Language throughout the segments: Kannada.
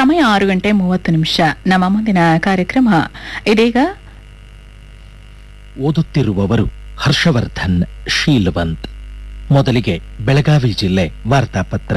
ಸಮಯ ಆರು ಗಂಟೆ ಮೂವತ್ತು ನಿಮಿಷ ನಮ್ಮ ಮುಂದಿನ ಕಾರ್ಯಕ್ರಮ ಇದೀಗ ಓದುತ್ತಿರುವವರು ಹರ್ಷವರ್ಧನ್ ಶೀಲವಂತ್ ಮೊದಲಿಗೆ ಬೆಳಗಾವಿ ಜಿಲ್ಲೆ ವಾರ್ತಾಪತ್ರ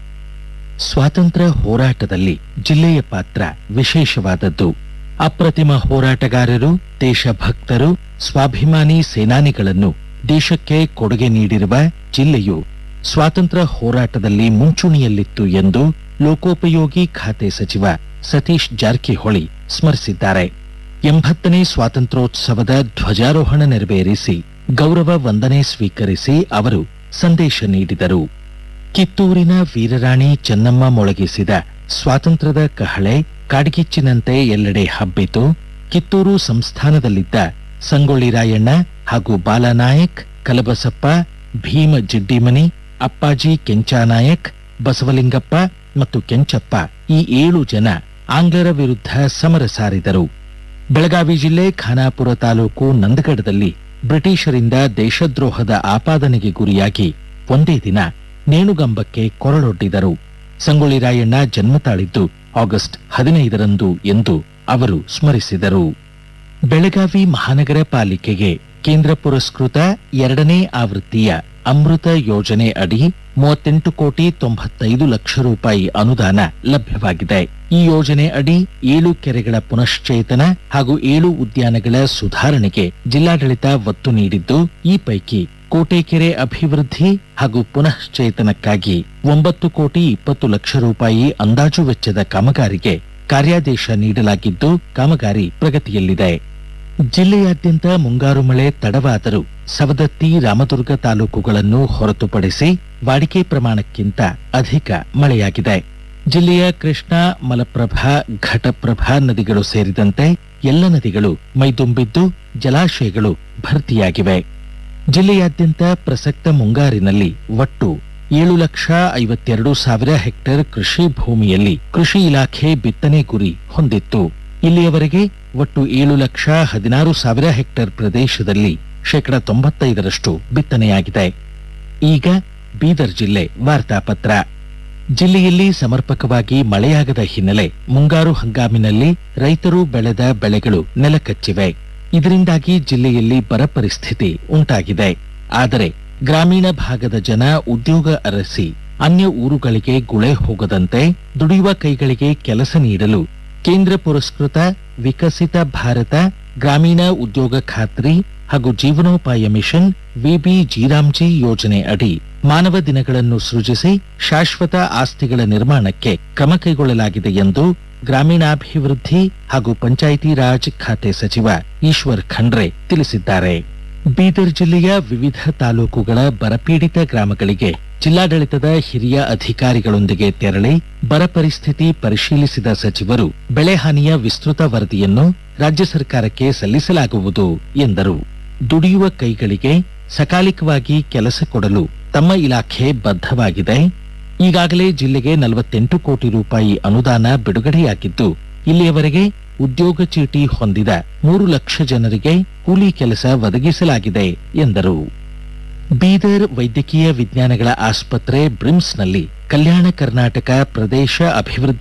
ಸ್ವಾತಂತ್ರ್ಯ ಹೋರಾಟದಲ್ಲಿ ಜಿಲ್ಲೆಯ ಪಾತ್ರ ವಿಶೇಷವಾದದ್ದು ಅಪ್ರತಿಮ ಹೋರಾಟಗಾರರು ದೇಶಭಕ್ತರು ಸ್ವಾಭಿಮಾನಿ ಸೇನಾನಿಗಳನ್ನು ದೇಶಕ್ಕೆ ಕೊಡುಗೆ ನೀಡಿರುವ ಜಿಲ್ಲೆಯು ಸ್ವಾತಂತ್ರ್ಯ ಹೋರಾಟದಲ್ಲಿ ಮುಂಚೂಣಿಯಲ್ಲಿತ್ತು ಎಂದು ಲೋಕೋಪಯೋಗಿ ಖಾತೆ ಸಚಿವ ಸತೀಶ್ ಜಾರಕಿಹೊಳಿ ಸ್ಮರಿಸಿದ್ದಾರೆ ಎಂಬತ್ತನೇ ಸ್ವಾತಂತ್ರ್ಯೋತ್ಸವದ ಧ್ವಜಾರೋಹಣ ನೆರವೇರಿಸಿ ಗೌರವ ವಂದನೆ ಸ್ವೀಕರಿಸಿ ಅವರು ಸಂದೇಶ ನೀಡಿದರು ಕಿತ್ತೂರಿನ ವೀರರಾಣಿ ಚೆನ್ನಮ್ಮ ಮೊಳಗಿಸಿದ ಸ್ವಾತಂತ್ರ್ಯದ ಕಹಳೆ ಕಾಡ್ಗಿಚ್ಚಿನಂತೆ ಎಲ್ಲೆಡೆ ಹಬ್ಬಿತು ಕಿತ್ತೂರು ಸಂಸ್ಥಾನದಲ್ಲಿದ್ದ ಸಂಗೊಳ್ಳಿ ರಾಯಣ್ಣ ಹಾಗೂ ಬಾಲನಾಯಕ್ ಕಲಬಸಪ್ಪ ಭೀಮ ಜಿಡ್ಡಿಮನಿ ಅಪ್ಪಾಜಿ ಕೆಂಚಾನಾಯಕ್ ಬಸವಲಿಂಗಪ್ಪ ಮತ್ತು ಕೆಂಚಪ್ಪ ಈ ಏಳು ಜನ ಆಂಗ್ಲರ ವಿರುದ್ಧ ಸಮರ ಸಾರಿದರು ಬೆಳಗಾವಿ ಜಿಲ್ಲೆ ಖಾನಾಪುರ ತಾಲೂಕು ನಂದಗಡದಲ್ಲಿ ಬ್ರಿಟಿಷರಿಂದ ದೇಶದ್ರೋಹದ ಆಪಾದನೆಗೆ ಗುರಿಯಾಗಿ ಒಂದೇ ದಿನ ನೇಣುಗಂಬಕ್ಕೆ ಕೊರಳೊಡ್ಡಿದರು ಸಂಗೊಳ್ಳಿ ರಾಯಣ್ಣ ಜನ್ಮ ತಾಳಿದ್ದು ಆಗಸ್ಟ್ ಹದಿನೈದರಂದು ಎಂದು ಅವರು ಸ್ಮರಿಸಿದರು ಬೆಳಗಾವಿ ಮಹಾನಗರ ಪಾಲಿಕೆಗೆ ಕೇಂದ್ರ ಪುರಸ್ಕೃತ ಎರಡನೇ ಆವೃತ್ತಿಯ ಅಮೃತ ಯೋಜನೆ ಅಡಿ ಮೂವತ್ತೆಂಟು ಕೋಟಿ ತೊಂಬತ್ತೈದು ಲಕ್ಷ ರೂಪಾಯಿ ಅನುದಾನ ಲಭ್ಯವಾಗಿದೆ ಈ ಯೋಜನೆ ಅಡಿ ಏಳು ಕೆರೆಗಳ ಪುನಶ್ಚೇತನ ಹಾಗೂ ಏಳು ಉದ್ಯಾನಗಳ ಸುಧಾರಣೆಗೆ ಜಿಲ್ಲಾಡಳಿತ ಒತ್ತು ನೀಡಿದ್ದು ಈ ಪೈಕಿ ಕೋಟೆಕೆರೆ ಅಭಿವೃದ್ಧಿ ಹಾಗೂ ಪುನಶ್ಚೇತನಕ್ಕಾಗಿ ಒಂಬತ್ತು ಕೋಟಿ ಇಪ್ಪತ್ತು ಲಕ್ಷ ರೂಪಾಯಿ ಅಂದಾಜು ವೆಚ್ಚದ ಕಾಮಗಾರಿಗೆ ಕಾರ್ಯಾದೇಶ ನೀಡಲಾಗಿದ್ದು ಕಾಮಗಾರಿ ಪ್ರಗತಿಯಲ್ಲಿದೆ ಜಿಲ್ಲೆಯಾದ್ಯಂತ ಮುಂಗಾರು ಮಳೆ ತಡವಾದರೂ ಸವದತ್ತಿ ರಾಮದುರ್ಗ ತಾಲೂಕುಗಳನ್ನು ಹೊರತುಪಡಿಸಿ ವಾಡಿಕೆ ಪ್ರಮಾಣಕ್ಕಿಂತ ಅಧಿಕ ಮಳೆಯಾಗಿದೆ ಜಿಲ್ಲೆಯ ಕೃಷ್ಣಾ ಮಲಪ್ರಭಾ ಘಟಪ್ರಭಾ ನದಿಗಳು ಸೇರಿದಂತೆ ಎಲ್ಲ ನದಿಗಳು ಮೈದುಂಬಿದ್ದು ಜಲಾಶಯಗಳು ಭರ್ತಿಯಾಗಿವೆ ಜಿಲ್ಲೆಯಾದ್ಯಂತ ಪ್ರಸಕ್ತ ಮುಂಗಾರಿನಲ್ಲಿ ಒಟ್ಟು ಏಳು ಲಕ್ಷ ಐವತ್ತೆರಡು ಸಾವಿರ ಹೆಕ್ಟೇರ್ ಕೃಷಿ ಭೂಮಿಯಲ್ಲಿ ಕೃಷಿ ಇಲಾಖೆ ಬಿತ್ತನೆ ಗುರಿ ಹೊಂದಿತ್ತು ಇಲ್ಲಿಯವರೆಗೆ ಒಟ್ಟು ಏಳು ಲಕ್ಷ ಹದಿನಾರು ಸಾವಿರ ಹೆಕ್ಟೇರ್ ಪ್ರದೇಶದಲ್ಲಿ ಶೇಕಡ ತೊಂಬತ್ತೈದರಷ್ಟು ಬಿತ್ತನೆಯಾಗಿದೆ ಈಗ ಬೀದರ್ ಜಿಲ್ಲೆ ವಾರ್ತಾಪತ್ರ ಜಿಲ್ಲೆಯಲ್ಲಿ ಸಮರ್ಪಕವಾಗಿ ಮಳೆಯಾಗದ ಹಿನ್ನೆಲೆ ಮುಂಗಾರು ಹಂಗಾಮಿನಲ್ಲಿ ರೈತರು ಬೆಳೆದ ಬೆಳೆಗಳು ನೆಲಕಚ್ಚಿವೆ ಇದರಿಂದಾಗಿ ಜಿಲ್ಲೆಯಲ್ಲಿ ಬರ ಪರಿಸ್ಥಿತಿ ಉಂಟಾಗಿದೆ ಆದರೆ ಗ್ರಾಮೀಣ ಭಾಗದ ಜನ ಉದ್ಯೋಗ ಅರಸಿ ಅನ್ಯ ಊರುಗಳಿಗೆ ಗುಳೆ ಹೋಗದಂತೆ ದುಡಿಯುವ ಕೈಗಳಿಗೆ ಕೆಲಸ ನೀಡಲು ಕೇಂದ್ರ ಪುರಸ್ಕೃತ ವಿಕಸಿತ ಭಾರತ ಗ್ರಾಮೀಣ ಉದ್ಯೋಗ ಖಾತ್ರಿ ಹಾಗೂ ಜೀವನೋಪಾಯ ಮಿಷನ್ ವಿಬಿ ಜೀರಾಮ್ಜಿ ಯೋಜನೆ ಅಡಿ ಮಾನವ ದಿನಗಳನ್ನು ಸೃಜಿಸಿ ಶಾಶ್ವತ ಆಸ್ತಿಗಳ ನಿರ್ಮಾಣಕ್ಕೆ ಕ್ರಮ ಕೈಗೊಳ್ಳಲಾಗಿದೆ ಎಂದು ಗ್ರಾಮೀಣಾಭಿವೃದ್ಧಿ ಹಾಗೂ ಪಂಚಾಯಿತಿ ರಾಜ್ ಖಾತೆ ಸಚಿವ ಈಶ್ವರ್ ಖಂಡ್ರೆ ತಿಳಿಸಿದ್ದಾರೆ ಬೀದರ್ ಜಿಲ್ಲೆಯ ವಿವಿಧ ತಾಲೂಕುಗಳ ಬರಪೀಡಿತ ಗ್ರಾಮಗಳಿಗೆ ಜಿಲ್ಲಾಡಳಿತದ ಹಿರಿಯ ಅಧಿಕಾರಿಗಳೊಂದಿಗೆ ತೆರಳಿ ಬರ ಪರಿಸ್ಥಿತಿ ಪರಿಶೀಲಿಸಿದ ಸಚಿವರು ಬೆಳೆ ಹಾನಿಯ ವಿಸ್ತೃತ ವರದಿಯನ್ನು ರಾಜ್ಯ ಸರ್ಕಾರಕ್ಕೆ ಸಲ್ಲಿಸಲಾಗುವುದು ಎಂದರು ದುಡಿಯುವ ಕೈಗಳಿಗೆ ಸಕಾಲಿಕವಾಗಿ ಕೆಲಸ ಕೊಡಲು ತಮ್ಮ ಇಲಾಖೆ ಬದ್ಧವಾಗಿದೆ ಈಗಾಗಲೇ ಜಿಲ್ಲೆಗೆ ನಲವತ್ತೆಂಟು ಕೋಟಿ ರೂಪಾಯಿ ಅನುದಾನ ಬಿಡುಗಡೆಯಾಗಿದ್ದು ಇಲ್ಲಿಯವರೆಗೆ ಉದ್ಯೋಗ ಚೀಟಿ ಹೊಂದಿದ ಮೂರು ಲಕ್ಷ ಜನರಿಗೆ ಕೂಲಿ ಕೆಲಸ ಒದಗಿಸಲಾಗಿದೆ ಎಂದರು ಬೀದರ್ ವೈದ್ಯಕೀಯ ವಿಜ್ಞಾನಗಳ ಆಸ್ಪತ್ರೆ ಬ್ರಿಮ್ಸ್ನಲ್ಲಿ ಕಲ್ಯಾಣ ಕರ್ನಾಟಕ ಪ್ರದೇಶ ಅಭಿವೃದ್ಧಿ